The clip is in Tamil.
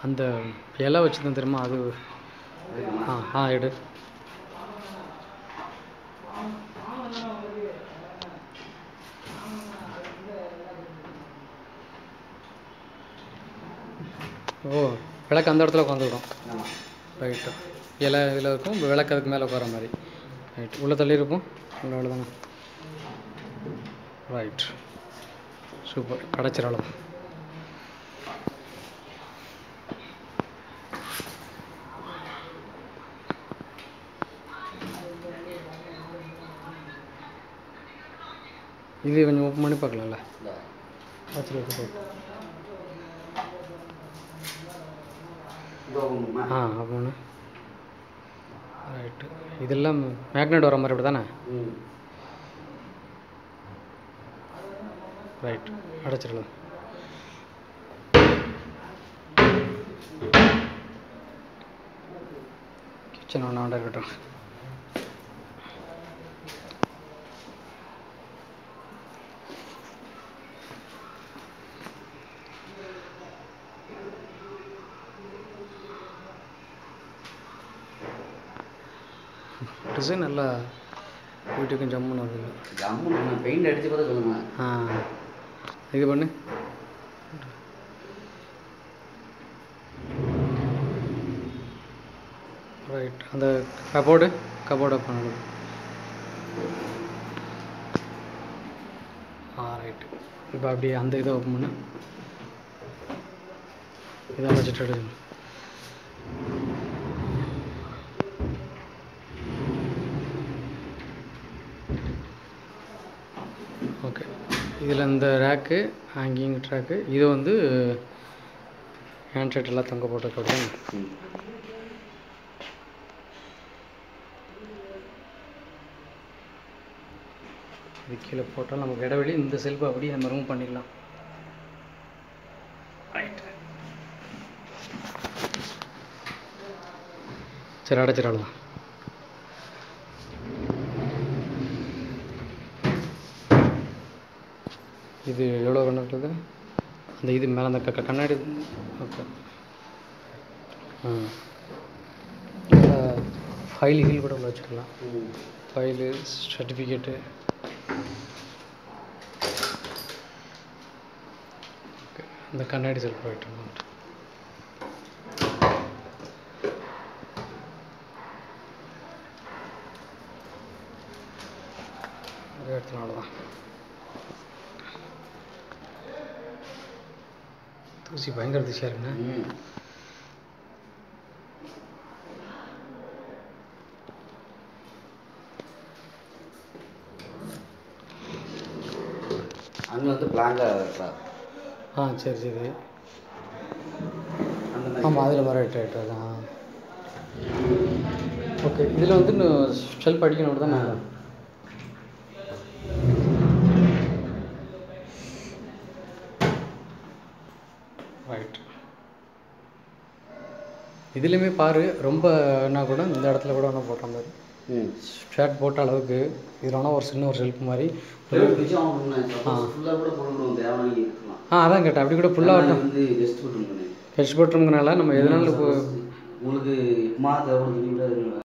அந்த இலை வச்சுருந்தேன் தெரியுமா அது ஆ ஆ எடு ஓ விளக்கு அந்த இடத்துல உட்காந்துக்கிறோம் ஆமாம் ரைட்டு இலை இதில் இருக்கும் விளக்கு அதுக்கு மேலே உட்கார மாதிரி ரைட் உள்ளே தள்ளி இருக்கும் உள்ள அவ்வளோதானே ரைட் சூப்பர் கிடச்சிர அளவு இது கொஞ்சம் ஓப்பன் பண்ணி பார்க்கலாம்ல வச்சுட்டு வச்சுட்டு இதோ ஒன்றுமா ஆ அப்போண்ணு ரைட்டு இதெல்லாம் மேக்னெட் வர மாதிரி அப்படி தானே ம் ரைட் அடைச்சிடலாம் கிச்சன் ஒன்று ஆண்டா இருக்கட்டும் டிசைன் நல்லா வீட்டுக்கும் ஜம்முன்னு வருது ஜம்முன்னு பெயிண்ட் அடிச்சு கூட சொல்லுங்க ஆ இது பண்ணு ரைட் அந்த கபோர்டு கபோர்டு பண்ணணும் ஆ ரைட்டு இப்போ அப்படியே அந்த இதை ஓப்பன் பண்ணு இதை வச்சுட்டு எடு. ஓகே இதில் இந்த ரேக்கு ஹேங்கிங் ட்ராக்கு இது வந்து ஹேண்ட் செட் எல்லாம் தொங்க போட்டு கொடுத்தேன் ம் இது கீழே போட்டால் நமக்கு இடைவெளி இந்த செல்ஃபை அப்படியே நம்ம ரிமூவ் பண்ணிக்கலாம் ரைட் சரி அடைச்சிடலாம் இது எவ்வளோ கண்ணு அந்த இது மேலே அந்த க- க- கண்ணாடி ஓகே ஆ ஃபைல் ஹீல் கூட உள்ள வச்சுக்கலாம் ம் ஃபைலு சர்டிஃபிகேட்டு இந்த கண்ணாடி செல்ஃப் ஆகிட்டு அதே இடத்துல தான் தூசி பயங்கர தூசியாக இருக்குண்ணே ம் அங்கே வந்து பிளாங்காக இருக்கா ஆ சரி சரி அந்த மாதிரி ஆமாம் அதில் வர ரைட் ரைட் ஆ ஓகே இதில் வந்து இன்னும் ஷெல்ஃப் அடிக்கணும் தானே ரைட் இதுலேயுமே பாரு ரொம்ப என்ன கூட இந்த இடத்துல கூட ஒன்று போட்ட மாதிரி ம் ஷர்ட் போட்ட அளவுக்கு இதில் வேணால் ஒரு சின்ன ஒரு ஷெல்ஃப் மாதிரி நிச்சயம் ஃபுல்லாக கூட போடணும் தேவையான இருக்கலாம் ஆ அதான் கேட்டேன் அப்படி கூட ஃபுல்லாக நான் வந்து கெஸ்ட் போட்டுருக்கேன் ஹெச் போட்டுருங்கனால நம்ம எதனால இப்போ உங்களுக்கு மா தேவைப்படுது கூட